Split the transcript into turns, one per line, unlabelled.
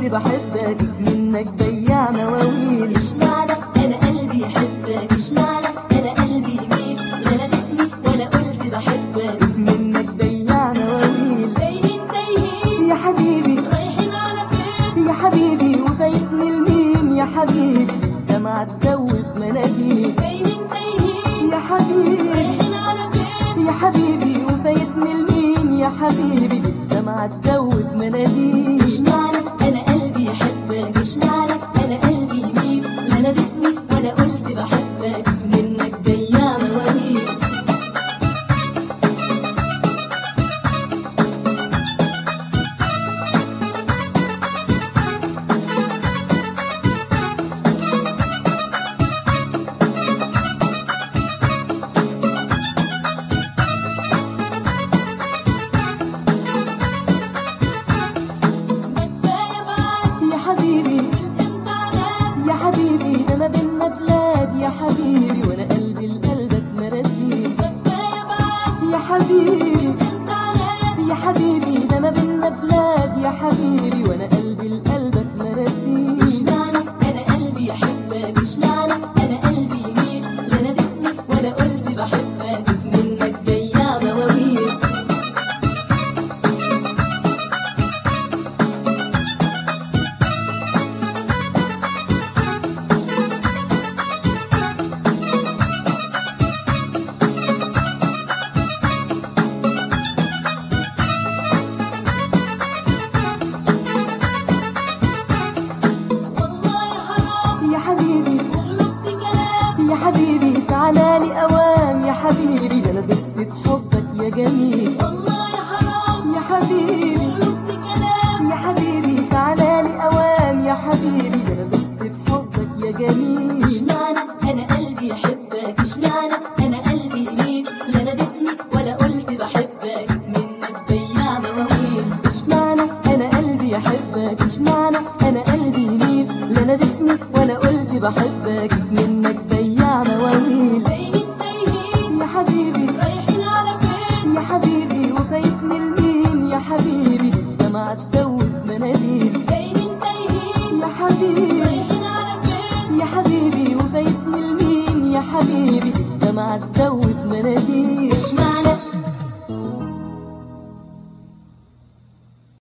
قلت بحبك منك بياع مواويل
اشمعنى انا قلبي يحبك اشمعنى انا قلبي يميل لا نادتني ولا قلت بحبك
منك بياع مواويل
تايهين تايهين
يا حبيبي
رايحين على فين
يا حبيبي وفايتني لمين يا حبيبي دمعة تدوب مناديل
تايهين تايهين
يا حبيبي
رايحين على فين
يا حبيبي وفايتني لمين يا حبيبي دمعة تدوب مناديل
اشمعنى انا قلبي يحبك اشمعنى انا قلبي يميل لا نادتني ولا قلت بحبك منك بياع مواويل ما كفايه بعد
يا حبيبي
والامتحانات
يا حبيبي ده ما بينا بلاد يا حبيبي وانا قلبي لقلبك مراسيل
ما كفايه بعد
يا حبيبي
والامتحانات
يا حبيبي ده ما بينا بلاد يا حبيبي وانا قلبي لقلبك مراسيل
اشمعنى انا قلبي يحبك اشمعنى انا قلبي يميل لا نادتني ولا قلت بحبك منك بياع مواويل والله يا حرام
يا حبيبي
غلطت كلام
يا حبيبي تعالى لي اوام يا حبيبي ده انا دقت حبك يا جميل
والله يا حرام
يا حبيبي
غلطت كلام
يا حبيبي تعالى لي اوام يا حبيبي ده انا دقت حبك يا جميل
اشمعنى انا قلبي يحبك اشمعنى انا قلبي يميل لا نادتني ولا قلت بحبك منك بياع مواويل
اشمعنى انا قلبي يحبك اشمعنى انا قلبي يميل لا نادتني ولا قلت بحبك منك بياع مواويل
تايهين تايهين
يا حبيبي
رايحين على فين
يا حبيبي وفايتني لمين يا حبيبي دمعة تدوب مناديل
تايهين تايهين
يا حبيبي
رايحين على فين
يا حبيبي وفايتني لمين يا حبيبي دمعة تدوب مناديل
اشمعنى